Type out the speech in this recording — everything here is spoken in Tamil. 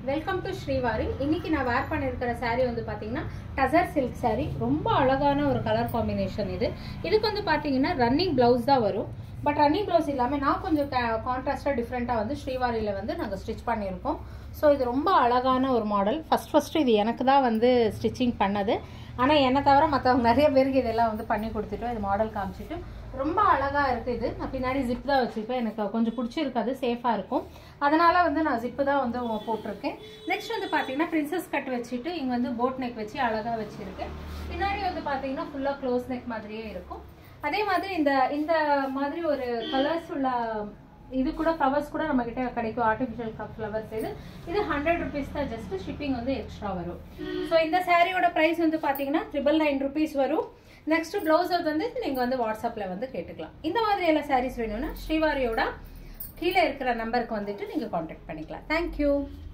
வெல்கம் டு ஸ்ரீவாரி இன்னைக்கு நான் வேர் பண்ணியிருக்கிற saree வந்து பார்த்தீங்கன்னா டசர் சில்க் saree ரொம்ப அழகான ஒரு கலர் காம்பினேஷன் இது இதுக்கு வந்து பார்த்தீங்கன்னா ரன்னிங் ப்ளவுஸ் தான் வரும் பட் ரன்னிங் ப்ளவுஸ் இல்லாமல் நான் கொஞ்சம் கான்ட்ராஸ்டாக டிஃப்ரெண்ட்டாக வந்து ஸ்ரீவாரியில் வந்து நாங்கள் ஸ்டிச் பண்ணியிருக்கோம் ஸோ இது ரொம்ப அழகான ஒரு மாடல் ஃபஸ்ட் ஃபஸ்ட்டு இது எனக்கு தான் வந்து ஸ்டிச்சிங் பண்ணது ஆனால் என்னை தவிர மற்றவங்க நிறைய பேருக்கு இதெல்லாம் வந்து பண்ணி கொடுத்துட்டோம் இது மாடல் காமிச்சிட்டு ரொம்ப அழகாக இருக்குது இது நான் பின்னாடி ஜிப் தான் வச்சுருப்பேன் எனக்கு கொஞ்சம் பிடிச்சிருக்காது சேஃபாக இருக்கும் அதனால் வந்து நான் ஜிப்பு தான் வந்து போட்டிருக்கேன் நெக்ஸ்ட் வந்து பார்த்தீங்கன்னா பிரின்சஸ் கட் வச்சுட்டு இங்கே வந்து போட் நெக் வச்சு அழகாக வச்சுருக்கேன் பின்னாடி வந்து பார்த்தீங்கன்னா ஃபுல்லாக க்ளோஸ் நெக் மாதிரியே இருக்கும் அதே மாதிரி இந்த இந்த மாதிரி ஒரு கலர்ஸ் உள்ள இது கூட ஃப்ளவர்ஸ் கூட நம்ம கிட்ட கிடைக்கும் ஆர்டிஃபிஷியல் ஃப்ளவர்ஸ் இது இது ஹண்ட்ரட் ருபீஸ் தான் ஜஸ்ட் ஷிப்பிங் வந்து எக்ஸ்ட்ரா வரும் ஸோ இந்த சாரியோட ப்ரைஸ் வந்து பார்த்தீங்கன்னா ட்ரிபிள் நைன் ருபீஸ் வரும் நெக்ஸ்ட் ப்ளவுஸ் வந்து நீங்கள் வந்து வாட்ஸ்அப்பில் வந்து கேட்டுக்கலாம் இந்த மாதிரி எல்லாம் சாரீஸ் வேணும்னா ஸ்ரீவாரியோட கீழே இருக்கிற நம்பருக்கு வந்துட்டு நீங்கள் காண்டாக்ட் பண்ணிக்கலாம் தேங்க்யூ